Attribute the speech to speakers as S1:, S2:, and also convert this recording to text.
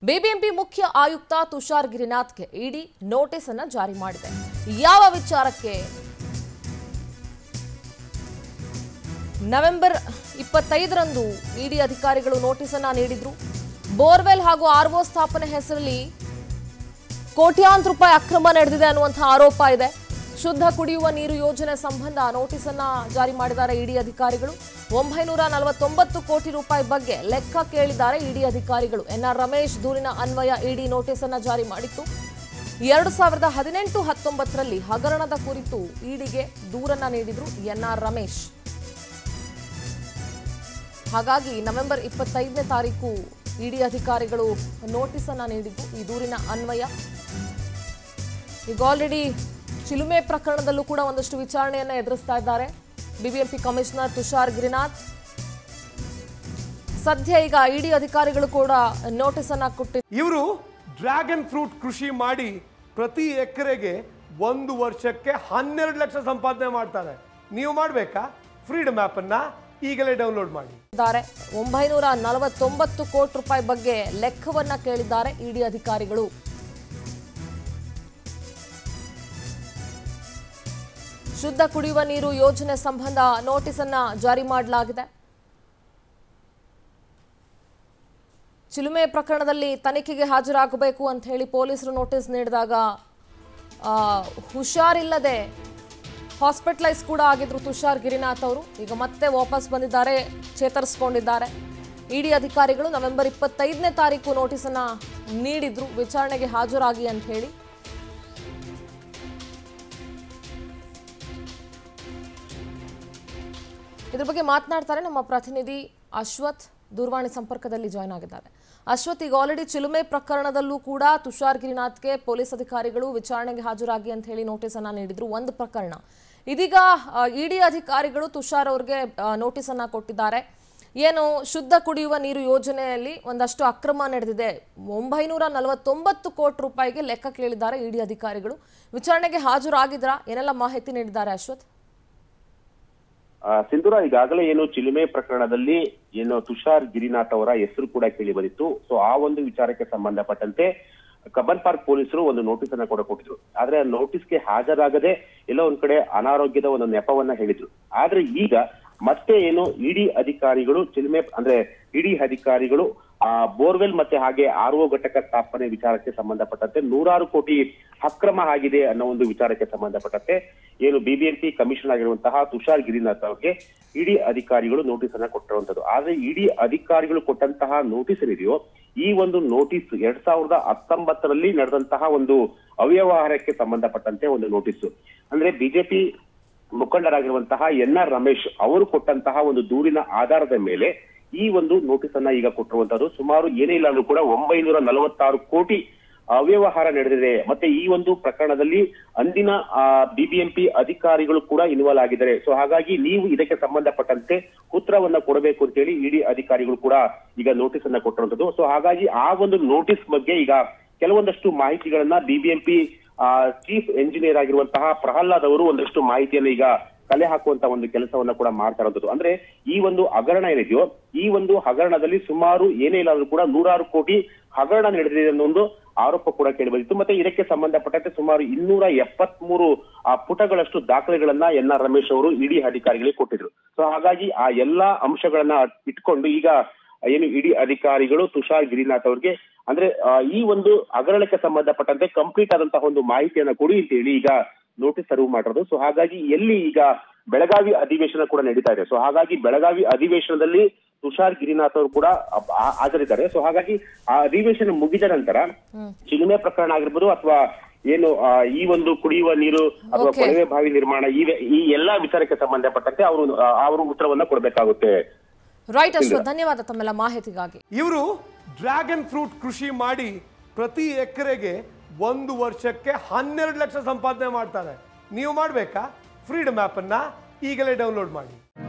S1: BBMP ಮುಖ್ಯ ಆಯುಕ್ತ ತುಷಾರ್ ಗಿರಿನಾಥ್ಗೆ ಇಡಿ notice ಅನ್ನ ಜಾರಿ ಮಾಡಿದೆ ಯಾವ ವಿಚಾರಕ್ಕೆ ನವೆಂಬರ್ ಇಪ್ಪತ್ತೈದರಂದು ಇಡಿ ಅಧಿಕಾರಿಗಳು ನೋಟಿಸ್ ಅನ್ನ ನೀಡಿದ್ರು ಬೋರ್ವೆಲ್ ಹಾಗೂ ಆರ್ಒ ಸ್ಥಾಪನೆ ಹೆಸರಲ್ಲಿ ಕೋಟ್ಯಾಂತರ ರೂಪಾಯಿ ಅಕ್ರಮ ನಡೆದಿದೆ ಅನ್ನುವಂತಹ ಆರೋಪ ಇದೆ ಶುದ್ಧ ಕುಡಿಯುವ ನೀರು ಯೋಜನೆ ಸಂಬಂಧ ನೋಟಿಸ್ ಅನ್ನ ಜಾರಿ ಮಾಡಿದ್ದಾರೆ ಇಡಿ ಅಧಿಕಾರಿಗಳು ಒಂಬೈನೂರ ನಲವತ್ತೊಂಬತ್ತು ಕೋಟಿ ರೂಪಾಯಿ ಬಗ್ಗೆ ಲೆಕ್ಕ ಕೇಳಿದ್ದಾರೆ ಇಡಿ ಅಧಿಕಾರಿಗಳು ಎನ್ಆರ್ ರಮೇಶ್ ದೂರಿನ ಅನ್ವಯ ಇಡಿ ನೋಟಿಸ್ ಅನ್ನ ಜಾರಿ ಮಾಡಿತ್ತು ಎರಡು ಸಾವಿರದ ಹದಿನೆಂಟು ಹತ್ತೊಂಬತ್ತರಲ್ಲಿ ಹಗರಣದ ಕುರಿತು ಇಡಿಗೆ ದೂರನ್ನ ನೀಡಿದ್ರು ಎನ್ಆರ್ ರಮೇಶ್ ಹಾಗಾಗಿ ನವೆಂಬರ್ ಇಪ್ಪತ್ತೈದನೇ ತಾರೀಕು ಇಡಿ ಅಧಿಕಾರಿಗಳು ನೋಟಿಸ್ ಅನ್ನ ನೀಡಿದ್ದು ಈ ದೂರಿನ ಅನ್ವಯ ಈಗ ಆಲ್ರೆಡಿ ಚಿಲುಮೆ ಪ್ರಕರಣದಲ್ಲೂ ಕೂಡ ಒಂದಷ್ಟು ವಿಚಾರಣೆಯನ್ನ ಎದುರಿಸ್ತಾ ಇದ್ದಾರೆ ಬಿಬಿಎಂಪಿ ಕಮಿಷನರ್ ತುಷಾರ್ ಗಿರಿನಾಥ್ ಸದ್ಯ ಈಗ ಇಡಿ ಅಧಿಕಾರಿಗಳು ಕೂಡ ನೋಟಿಸ್ ಅನ್ನ ಕೊಟ್ಟಿ
S2: ಇವರು ಡ್ರ್ಯಾಗನ್ ಫ್ರೂಟ್ ಕೃಷಿ ಮಾಡಿ ಪ್ರತಿ ಎಕರೆಗೆ ಒಂದು ವರ್ಷಕ್ಕೆ ಹನ್ನೆರಡು ಲಕ್ಷ ಸಂಪಾದನೆ ಮಾಡ್ತಾರೆ ನೀವು ಮಾಡಬೇಕಾ ಫ್ರೀಡಮ್ ಆ್ಯಪನ್ನು ಈಗಲೇ ಡೌನ್ಲೋಡ್ ಮಾಡಿ
S1: ಇದ್ದಾರೆ ಒಂಬೈನೂರ ನಲವತ್ತೊಂಬತ್ತು ಕೋಟಿ ರೂಪಾಯಿ ಬಗ್ಗೆ ಲೆಕ್ಕವನ್ನ ಕೇಳಿದ್ದಾರೆ ಇಡಿ ಅಧಿಕಾರಿಗಳು ಶುದ್ಧ ಕುಡಿಯುವ ನೀರು ಯೋಜನೆ ಸಂಬಂಧ ನೋಟಿಸ್ ಅನ್ನ ಜಾರಿ ಮಾಡಲಾಗಿದೆ ಚಿಲುಮೆ ಪ್ರಕರಣದಲ್ಲಿ ತನಿಖೆಗೆ ಹಾಜರಾಗಬೇಕು ಅಂತ ಹೇಳಿ ಪೊಲೀಸರು ನೋಟಿಸ್ ನೀಡಿದಾಗ ಆ, ಹುಷಾರಿಲ್ಲದೆ ಹಾಸ್ಪಿಟಲೈಸ್ ಕೂಡ ಆಗಿದ್ರು ತುಷಾರ್ ಗಿರಿನಾಥ್ ಅವರು ಈಗ ಮತ್ತೆ ವಾಪಸ್ ಬಂದಿದ್ದಾರೆ ಚೇತರಿಸ್ಕೊಂಡಿದ್ದಾರೆ ಇಡಿ ಅಧಿಕಾರಿಗಳು ನವೆಂಬರ್ ಇಪ್ಪತ್ತೈದನೇ ತಾರೀಕು ನೋಟಿಸನ್ನ ನೀಡಿದ್ರು ವಿಚಾರಣೆಗೆ ಹಾಜರಾಗಿ ಅಂತ ಹೇಳಿ ಇದ್ರ ಬಗ್ಗೆ ಮಾತನಾಡ್ತಾರೆ ನಮ್ಮ ಪ್ರತಿನಿಧಿ ಅಶ್ವಥ್ ದೂರವಾಣಿ ಸಂಪರ್ಕದಲ್ಲಿ ಜಾಯ್ನ್ ಆಗಿದ್ದಾರೆ ಅಶ್ವಥ್ ಈಗ ಆಲ್ರೆಡಿ ಚಿಲುಮೆ ಪ್ರಕರಣದಲ್ಲೂ ಕೂಡ ತುಷಾರ್ ಗಿರಿನಾಥ್ಗೆ ಪೊಲೀಸ್ ಅಧಿಕಾರಿಗಳು ವಿಚಾರಣೆಗೆ ಹಾಜರಾಗಿ ಅಂತ ಹೇಳಿ ನೋಟಿಸ್ ಅನ್ನ ನೀಡಿದ್ರು ಒಂದು ಪ್ರಕರಣ ಇದೀಗ ಇಡಿ ಅಧಿಕಾರಿಗಳು ತುಷಾರ್ ಅವ್ರಿಗೆ ನೋಟಿಸ್ ಅನ್ನ ಕೊಟ್ಟಿದ್ದಾರೆ ಏನು ಶುದ್ಧ ಕುಡಿಯುವ ನೀರು ಯೋಜನೆಯಲ್ಲಿ ಒಂದಷ್ಟು ಅಕ್ರಮ ನಡೆದಿದೆ ಒಂಬೈನೂರ ನಲವತ್ತೊಂಬತ್ತು ಕೋಟಿ ರೂಪಾಯಿಗೆ ಲೆಕ್ಕ ಕೇಳಿದ್ದಾರೆ ಇಡಿ ಅಧಿಕಾರಿಗಳು ವಿಚಾರಣೆಗೆ ಹಾಜರಾಗಿದ್ರಾ ಏನೆಲ್ಲ ಮಾಹಿತಿ ನೀಡಿದ್ದಾರೆ ಅಶ್ವಥ್
S3: ಆ, ಸಿಂಧೂರ ಈಗಾಗಲೇ ಏನು ಚಿಲುಮೆ ಪ್ರಕರಣದಲ್ಲಿ ಏನು ತುಷಾರ್ ಗಿರಿನಾಥ್ ಅವರ ಹೆಸರು ಕೂಡ ಕೇಳಿ ಬಂದಿತ್ತು ಸೊ ಆ ಒಂದು ವಿಚಾರಕ್ಕೆ ಸಂಬಂಧಪಟ್ಟಂತೆ ಕಬ್ಬನ್ ಪಾರ್ಕ್ ಪೊಲೀಸರು ಒಂದು ನೋಟಿಸ್ ಅನ್ನ ಕೂಡ ಕೊಟ್ಟಿದ್ರು ಆದ್ರೆ ಆ ನೋಟಿಸ್ಗೆ ಹಾಜರಾಗದೆ ಎಲ್ಲೋ ಒಂದ್ ಕಡೆ ಅನಾರೋಗ್ಯದ ಒಂದು ನೆಪವನ್ನ ಹೇಳಿದ್ರು ಆದ್ರೆ ಈಗ ಮತ್ತೆ ಏನು ಇಡಿ ಅಧಿಕಾರಿಗಳು ಚಿಲುಮೆ ಅಂದ್ರೆ ಇಡಿ ಅಧಿಕಾರಿಗಳು ಆ ಬೋರ್ವೆಲ್ ಮತ್ತೆ ಹಾಗೆ ಆರ್ ಒ ಘಟಕ ಸ್ಥಾಪನೆ ವಿಚಾರಕ್ಕೆ ಸಂಬಂಧಪಟ್ಟಂತೆ ನೂರಾರು ಕೋಟಿ ಅಕ್ರಮ ಆಗಿದೆ ಅನ್ನೋ ಒಂದು ವಿಚಾರಕ್ಕೆ ಸಂಬಂಧಪಟ್ಟಂತೆ ಏನು ಬಿಬಿಎಂಪಿ ಕಮಿಷನ್ ಆಗಿರುವಂತಹ ತುಷಾರ್ ಗಿರಿನಾಥ್ ಅವರಿಗೆ ಇಡಿ ಅಧಿಕಾರಿಗಳು ನೋಟಿಸ್ ಅನ್ನ ಕೊಟ್ಟಿರುವಂತದ್ದು ಆದ್ರೆ ಇಡಿ ಅಧಿಕಾರಿಗಳು ಕೊಟ್ಟಂತಹ ನೋಟಿಸ್ ಏನಿದೆಯೋ ಈ ಒಂದು ನೋಟಿಸ್ ಎರಡ್ ಸಾವಿರದ ಹತ್ತೊಂಬತ್ತರಲ್ಲಿ ನಡೆದಂತಹ ಒಂದು ಅವ್ಯವಹಾರಕ್ಕೆ ಸಂಬಂಧಪಟ್ಟಂತೆ ಒಂದು ನೋಟಿಸ್ ಅಂದ್ರೆ ಬಿಜೆಪಿ ಮುಖಂಡರಾಗಿರುವಂತಹ ಎನ್ ಆರ್ ರಮೇಶ್ ಅವರು ಕೊಟ್ಟಂತಹ ಒಂದು ದೂರಿನ ಆಧಾರದ ಮೇಲೆ ಈ ಒಂದು ನೋಟಿಸ್ ಅನ್ನ ಈಗ ಕೊಟ್ಟಿರುವಂತದ್ದು ಸುಮಾರು ಏನೇ ಇಲ್ಲ ಅಂದ್ರೂ ಕೂಡ ಒಂಬೈನೂರ ನಲವತ್ತಾರು ಕೋಟಿ ಅವ್ಯವಹಾರ ನಡೆದಿದೆ ಮತ್ತೆ ಈ ಒಂದು ಪ್ರಕರಣದಲ್ಲಿ ಅಂದಿನ ಬಿಬಿಎಂಪಿ ಅಧಿಕಾರಿಗಳು ಕೂಡ ಇನ್ವಾಲ್ವ್ ಆಗಿದ್ದಾರೆ ಸೊ ಹಾಗಾಗಿ ನೀವು ಇದಕ್ಕೆ ಸಂಬಂಧಪಟ್ಟಂತೆ ಉತ್ತರವನ್ನ ಕೊಡಬೇಕು ಅಂತೇಳಿ ಇಡಿ ಅಧಿಕಾರಿಗಳು ಕೂಡ ಈಗ ನೋಟಿಸ್ ಅನ್ನ ಕೊಟ್ಟಿರುವಂತದ್ದು ಸೊ ಹಾಗಾಗಿ ಆ ಒಂದು ನೋಟಿಸ್ ಬಗ್ಗೆ ಈಗ ಕೆಲವೊಂದಷ್ಟು ಮಾಹಿತಿಗಳನ್ನ ಬಿಬಿಎಂಪಿ ಚೀಫ್ ಎಂಜಿನಿಯರ್ ಆಗಿರುವಂತಹ ಪ್ರಹ್ಲಾದ್ ಅವರು ಒಂದಷ್ಟು ಮಾಹಿತಿಯನ್ನು ಈಗ ಕಲೆ ಹಾಕುವಂತ ಒಂದು ಕೆಲಸವನ್ನ ಕೂಡ ಮಾಡ್ತಾ ಇರೋದು ಅಂದ್ರೆ ಈ ಒಂದು ಹಗರಣ ಏನಿದೆಯೋ ಈ ಒಂದು ಹಗರಣದಲ್ಲಿ ಸುಮಾರು ಏನೇ ಇಲ್ಲ ಅಂದ್ರೂ ಕೂಡ ನೂರಾರು ಕೋಟಿ ಹಗರಣ ನಡೆದಿದೆ ಅನ್ನೋ ಒಂದು ಆರೋಪ ಕೂಡ ಕೇಳಿ ಬಂದಿತ್ತು ಮತ್ತೆ ಇದಕ್ಕೆ ಸಂಬಂಧಪಟ್ಟಂತೆ ಸುಮಾರು ಇನ್ನೂರ ಎಪ್ಪತ್ಮೂರು ಆ ಪುಟಗಳಷ್ಟು ದಾಖಲೆಗಳನ್ನ ಎನ್ ಆರ್ ರಮೇಶ್ ಅವರು ಇಡಿ ಅಧಿಕಾರಿಗಳಿಗೆ ಕೊಟ್ಟಿದ್ರು ಸೊ ಹಾಗಾಗಿ ಆ ಎಲ್ಲಾ ಅಂಶಗಳನ್ನ ಇಟ್ಕೊಂಡು ಈಗ ಏನು ಇಡಿ ಅಧಿಕಾರಿಗಳು ತುಷಾರ್ ಗಿರಿನಾಥ್ ಅವ್ರಿಗೆ ಅಂದ್ರೆ ಆ, ಈ ಒಂದು ಹಗರಣಕ್ಕೆ ಸಂಬಂಧಪಟ್ಟಂತೆ ಕಂಪ್ಲೀಟ್ ಆದಂತಹ ಒಂದು ಮಾಹಿತಿಯನ್ನ ಕೊಡಿ ಅಂತ ಹೇಳಿ ಈಗ ನೋಟಿಸ್ ಸರ್ವ್ ಮಾಡಿರೋದು ಸೊ ಹಾಗಾಗಿ ಎಲ್ಲಿ ಈಗ ಬೆಳಗಾವಿ ಅಧಿವೇಶನ ಕೂಡ ನಡೀತಾ ಇದೆ ಸೊ ಹಾಗಾಗಿ ಬೆಳಗಾವಿ ಅಧಿವೇಶನದಲ್ಲಿ ತುಷಾರ್ ಗಿರಿನಾಥ್ ಅವರು ಕೂಡ ಅ- ಆ- ಹಾಜರಿದ್ದಾರೆ ಸೊ ಹಾಗಾಗಿ ಆ ಅಧಿವೇಶನ ಮುಗಿದ ನಂತರ ಚಿಲುಮೆ ಪ್ರಕರಣ ಆಗಿರ್ಬೋದು ಅಥವಾ ಏನು ಆ, ಈ ಒಂದು ಕುಡಿಯುವ ನೀರು ಅಥವಾ
S1: Okay.
S3: ಕೊಳವೆ ಬಾವಿ ನಿರ್ಮಾಣ ಈ ಈ ಎಲ್ಲಾ ವಿಚಾರಕ್ಕೆ ಸಂಬಂಧಪಟ್ಟಂತೆ ಅವರು ಆ, ಅವರು ಉತ್ತರವನ್ನ ಕೊಡಬೇಕಾಗುತ್ತೆ
S1: ರೈಟ್ ಅಶ್ವಥ್ ಧನ್ಯವಾದ ತಮ್ಮೆಲ್ಲ ಮಾಹಿತಿಗಾಗಿ
S2: ಇವರು ಡ್ರ್ಯಾಗನ್ ಫ್ರೂಟ್ ಕೃಷಿ ಮಾಡಿ ಪ್ರತಿ ಎಕರೆಗೆ ಒಂದು ವರ್ಷಕ್ಕೆ ಹನ್ನೆರಡು ಲಕ್ಷ ಸಂಪಾದನೆ ಮಾಡ್ತಾರೆ ನೀವು ಮಾಡಬೇಕಾ ಫ್ರೀಡಮ್ ಆ್ಯಪನ್ನು ಈಗಲೇ ಡೌನ್ಲೋಡ್ ಮಾಡಿ